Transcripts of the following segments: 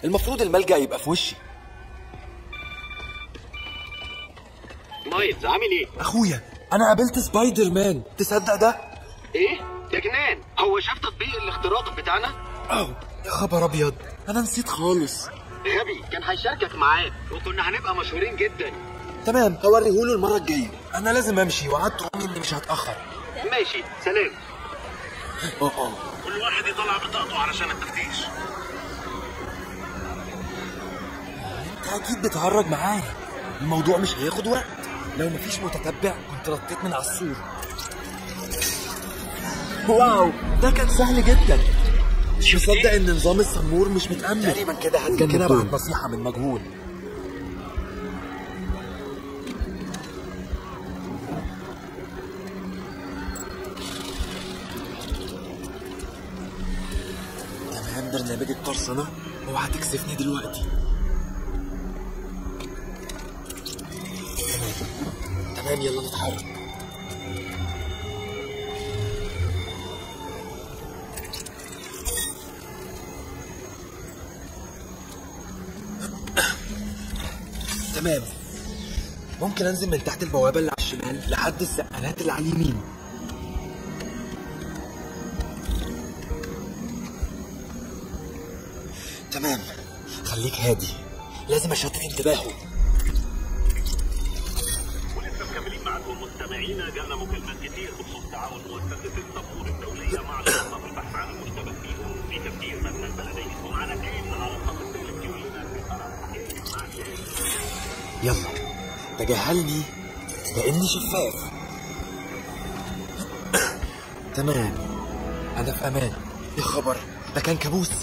المفروض الملجأ يبقى في وشي مايلز عامل ايه؟ اخويا انا قابلت سبايدر مان تصدق ده ايه؟ ده جنان هو شاف تطبيق الاختراق بتاعنا؟ اه يا خبر ابيض انا نسيت خالص غبي كان هيشاركك معاه وكنا هنبقى مشهورين جدا تمام هوريهوله المره الجايه انا لازم امشي وعدت امي اني مش هتاخر ماشي سلام اه اه كل واحد يطلع بطاقته علشان التفتيش انت اكيد بتهرج معايا الموضوع مش هياخد وقت لو مفيش متتبع كنت رديت من على السور واو ده كان سهل جدا مش مصدق ان نظام السمور مش متأمن تقريبا كده هتجنن كده بعد نصيحة من مجهول تمام برنامج القرصنة اوعى تكسفني دلوقتي تمام تمام يلا نتحرك تمام ممكن انزل من تحت البوابة اللي على الشمال لحد السقالات اللي على اليمين تمام خليك هادي لازم اشتت انتباهه ولسه مكملين معاكم مستمعينا جالنا مكالمات كتير بخصوص تعاون مؤسسة الصفور الدولية مع الشرطة في البحث عن المشتبه فيهم في تفجير مبنى البلدية ومعنا كيف على الخط التلفزيوني يلا تجاهلني لاني شفاف تمام انا في امان يا خبر ده كان كابوس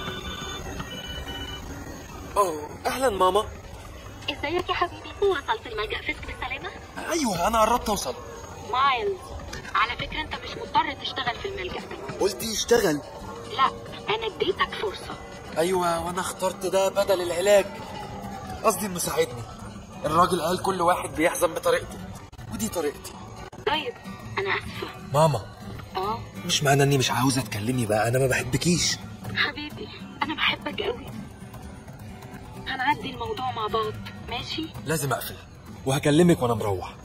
اوه اهلا ماما ازيك يا حبيبي وصلت الملجأ فيسك بالسلامة؟ ايوه انا قربت اوصل مايلز على فكرة انت مش مضطر تشتغل في الملجأ قلت يشتغل لا انا اديتك فرصة ايوه وانا اخترت ده بدل العلاج قصدي انه ساعدني الراجل قال كل واحد بيحزن بطريقته ودي طريقتي طيب انا اسفة ماما اه مش معنى اني مش عاوزه تكلمي بقى انا ما بحبكيش حبيبي انا بحبك قوي هنعدي الموضوع مع بعض ماشي؟ لازم اقفل وهكلمك وانا مروح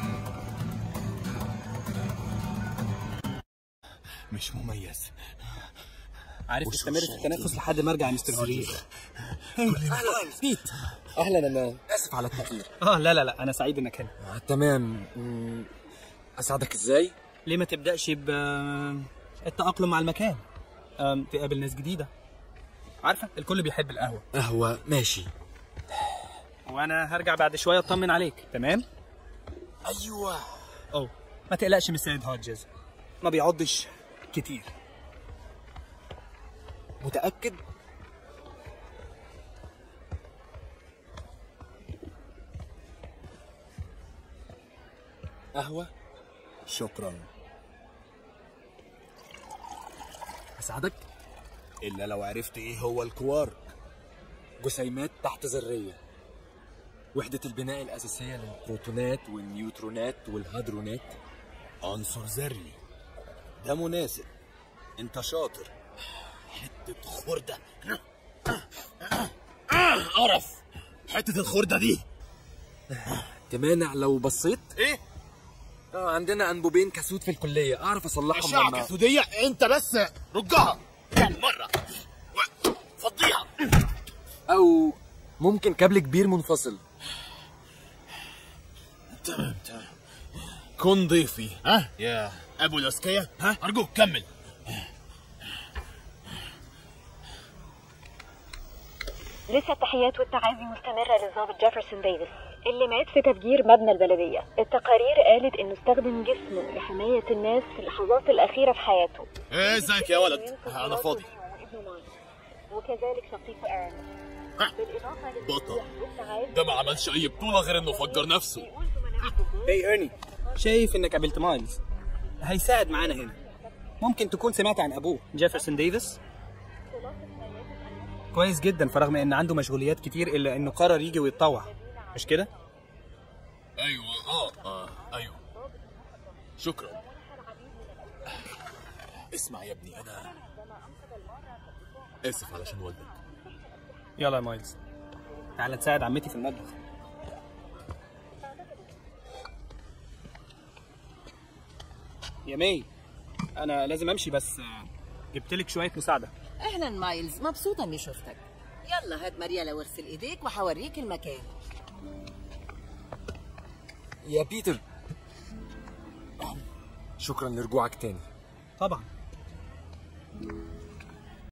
مش مميز عارف تستمر في التنفس لحد ما ارجع يا مستر هولي اهلا بيت اهلا انا اسف على التاخير اه لا لا لا انا سعيد انك هنا آه، تمام مم، اساعدك ازاي ليه ما تبداش ب التاقلم مع المكان آم، تقابل ناس جديده عارفه الكل بيحب القهوه قهوه ماشي وانا هرجع بعد شويه اطمن عليك تمام ايوه او ما تقلقش من السيد هودجز ما بيعضش كتير متاكد قهوه شكرا اساعدك الا لو عرفت ايه هو الكوارك جسيمات تحت ذريه وحدة البناء الأساسية للبروتونات والنيوترونات والهادرونات عنصر ذري ده مناسب انت شاطر حتة خردة قرف حتة الخردة دي تمانع لو بصيت ايه اه عندنا انبوبين كاسود في الكلية اعرف اصلحهم أشعة لما كسودية انت بس رجها يعني مرة و- فضيها او ممكن كابل كبير منفصل تمام تمام كن ضيفي ها يا ابو الاسكية ها ارجوك كمل لسه التحيات والتعازي مستمرة للضابط جيفرسون ديفيس اللي مات في تفجير مبنى البلدية التقارير قالت انه استخدم جسمه لحماية الناس في اللحظات الأخيرة في حياته ايه ازيك يا ولد انا فاضي وابنه مايلز. وكذلك شقيقه ايرن ها، بالإضافة بطل. للتسبيح والتعازي ده ما عملش اي بطولة غير انه فجر نفسه بيقول زملاء الضباط اي ايرني شايف انك قابلت مايلز هيساعد معانا هنا ممكن تكون سمعت عن ابوه جيفرسون ديفيس كويس جدا فرغم ان عنده مشغوليات كتير الا انه قرر يجي ويتطوع مش كده ايوه اه اه ايوه شكرا اسمع يا ابني انا اسف علشان والدك يلا يا مايلز تعالى نساعد عمتي في المطبخ يا مي انا لازم امشي بس آه، جبت لك شويه مساعده اهلا مايلز مبسوطه اني شفتك يلا هات مريالة واغسل ايديك وحوريك المكان يا بيتر شكرا لرجوعك تاني طبعا